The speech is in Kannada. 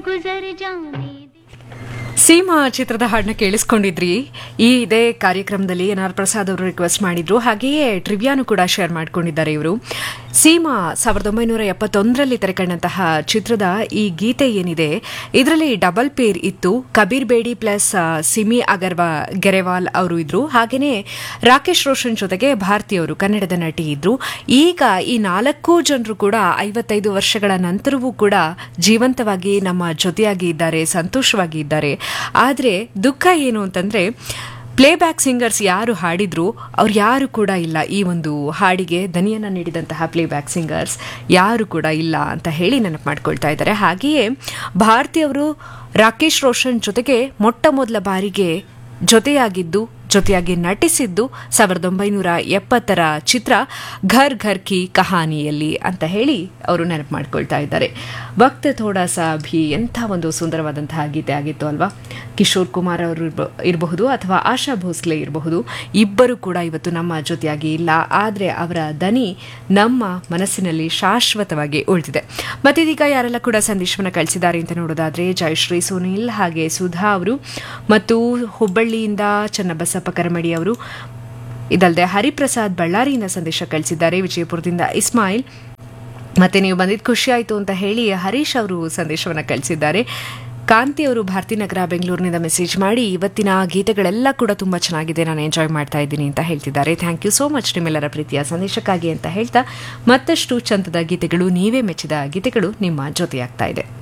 गुजर जाने दे ಸೀಮಾ ಚಿತ್ರದ ಹಾಡನ್ನ ಕೇಳಿಸ್ಕೊಂಡಿದ್ರಿ ಈ ಇದೇ ಕಾರ್ಯಕ್ರಮದಲ್ಲಿ ಎನ್ ಆರ್ ಪ್ರಸಾದ್ ಅವರು ರಿಕ್ವೆಸ್ಟ್ ಮಾಡಿದ್ರು ಹಾಗೆಯೇ ಟ್ರಿವಿಯಾನು ಕೂಡ ಶೇರ್ ಮಾಡ್ಕೊಂಡಿದ್ದಾರೆ ಇವರು ಸೀಮಾ ಸಾವಿರದ ಒಂಬೈನೂರ ಎಪ್ಪತ್ತೊಂದರಲ್ಲಿ ತೆರೆಕಂಡಂತಹ ಚಿತ್ರದ ಈ ಗೀತೆ ಏನಿದೆ ಇದರಲ್ಲಿ ಡಬಲ್ ಪೇರ್ ಇತ್ತು ಕಬೀರ್ ಬೇಡಿ ಪ್ಲಸ್ ಆ, ಸಿಮಿ ಅಗರ್ವಾ ಗೆರೆವಾಲ್ ಅವರು ಇದ್ರು ಹಾಗೆಯೇ ರಾಕೇಶ್ ರೋಷನ್ ಜೊತೆಗೆ ಭಾರತೀಯವರು ಕನ್ನಡದ ನಟಿ ಇದ್ರು ಈಗ ಈ ನಾಲ್ಕು ಜನರು ಕೂಡ ಐವತ್ತೈದು ವರ್ಷಗಳ ನಂತರವೂ ಕೂಡ ಜೀವಂತವಾಗಿ ನಮ್ಮ ಜೊತೆಯಾಗಿ ಇದ್ದಾರೆ ಸಂತೋಷವಾಗಿ ಇದ್ದಾರೆ ಆದರೆ ದುಃಖ ಏನು ಅಂತಂದ್ರೆ ಪ್ಲೇಬ್ಯಾಕ್ ಸಿಂಗರ್ಸ್ ಯಾರು ಹಾಡಿದ್ರು ಅವ್ರು ಯಾರು ಕೂಡ ಇಲ್ಲ ಈ ಒಂದು ಹಾಡಿಗೆ ದನಿಯನ್ನ ನೀಡಿದಂತಹ ಪ್ಲೇಬ್ಯಾಕ್ ಸಿಂಗರ್ಸ್ ಯಾರು ಕೂಡ ಇಲ್ಲ ಅಂತ ಹೇಳಿ ನೆನಪು ಮಾಡ್ಕೊಳ್ತಾ ಇದ್ದಾರೆ ಹಾಗೆಯೇ ಭಾರತೀಯವರು ರಾಕೇಶ್ ರೋಷನ್ ಜೊತೆಗೆ ಮೊಟ್ಟ ಮೊದಲ ಬಾರಿಗೆ ಜೊತೆಯಾಗಿದ್ದು ಜೊತೆಯಾಗಿ ನಟಿಸಿದ್ದು ಸಾವಿರದ ಒಂಬೈನೂರ ಎಪ್ಪತ್ತರ ಚಿತ್ರ ಘರ್ ಘರ್ ಕಿ ಕಹಾನಿಯಲ್ಲಿ ಅಂತ ಹೇಳಿ ಅವರು ನೆನಪು ಮಾಡ್ಕೊಳ್ತಾ ಇದ್ದಾರೆ ವಕ್ತ್ ಥೋಡಾ ಸಾ ಭಿ ಎಂಥ ಒಂದು ಸುಂದರವಾದಂತಹ ಗೀತೆ ಆಗಿತ್ತು ಅಲ್ವಾ ಕಿಶೋರ್ ಕುಮಾರ್ ಅವರು ಇರ್ಬ- ಇರಬಹುದು ಅಥವಾ ಆಶಾ ಭೋಸ್ಲೆ ಇರಬಹುದು ಇಬ್ಬರು ಕೂಡ ಇವತ್ತು ನಮ್ಮ ಜೊತೆಯಾಗಿ ಇಲ್ಲ ಆದರೆ ಅವರ ದನಿ ನಮ್ಮ ಮನಸ್ಸಿನಲ್ಲಿ ಶಾಶ್ವತವಾಗಿ ಉಳಿದಿದೆ ಮತ್ತಿದೀಗ ಯಾರೆಲ್ಲ ಕೂಡ ಸಂದೇಶವನ್ನು ಕಳಿಸಿದ್ದಾರೆ ಅಂತ ನೋಡೋದಾದ್ರೆ ಜಯಶ್ರೀ ಸುನಿಲ್ ಹಾಗೆ ಸುಧಾ ಅವರು ಮತ್ತು ಹುಬ್ಬಳ್ಳಿಯಿಂದ ಚನ್ನಬಸಪ್ಪ ಕರಮಡಿ ಅವರು ಇದಲ್ಲದೆ ಹರಿಪ್ರಸಾದ್ ಬಳ್ಳಾರಿಯಿಂದ ಸಂದೇಶ ಕಳಿಸಿದ್ದಾರೆ ವಿಜಯಪುರದಿಂದ ಇಸ್ಮಾಯಿಲ್ ಮತ್ತೆ ನೀವು ಬಂದಿದ್ದು ಖುಷಿ ಆಯಿತು ಅಂತ ಹೇಳಿ ಹರೀಶ್ ಅವರು ಸಂದೇಶವನ್ನು ಕಳಿಸಿದ್ದಾರೆ ಕಾಂತಿ ಅವರು ಭಾರತೀನಗರ ಬೆಂಗಳೂರಿನಿಂದ ಮೆಸೇಜ್ ಮಾಡಿ ಇವತ್ತಿನ ಗೀತೆಗಳೆಲ್ಲ ಕೂಡ ತುಂಬ ಚೆನ್ನಾಗಿದೆ ನಾನು ಎಂಜಾಯ್ ಮಾಡ್ತಾ ಇದ್ದೀನಿ ಅಂತ ಹೇಳ್ತಿದ್ದಾರೆ ಥ್ಯಾಂಕ್ ಯು ಸೋ ಮಚ್ ನಿಮ್ಮೆಲ್ಲರ ಪ್ರೀತಿಯ ಸಂದೇಶಕ್ಕಾಗಿ ಅಂತ ಹೇಳ್ತಾ ಮತ್ತಷ್ಟು ಚಂದದ ಗೀತೆಗಳು ನೀವೇ ಮೆಚ್ಚಿದ ಗೀತೆಗಳು ನಿಮ್ಮ ಜೊತೆಯಾಗ್ತಾ ಇದೆ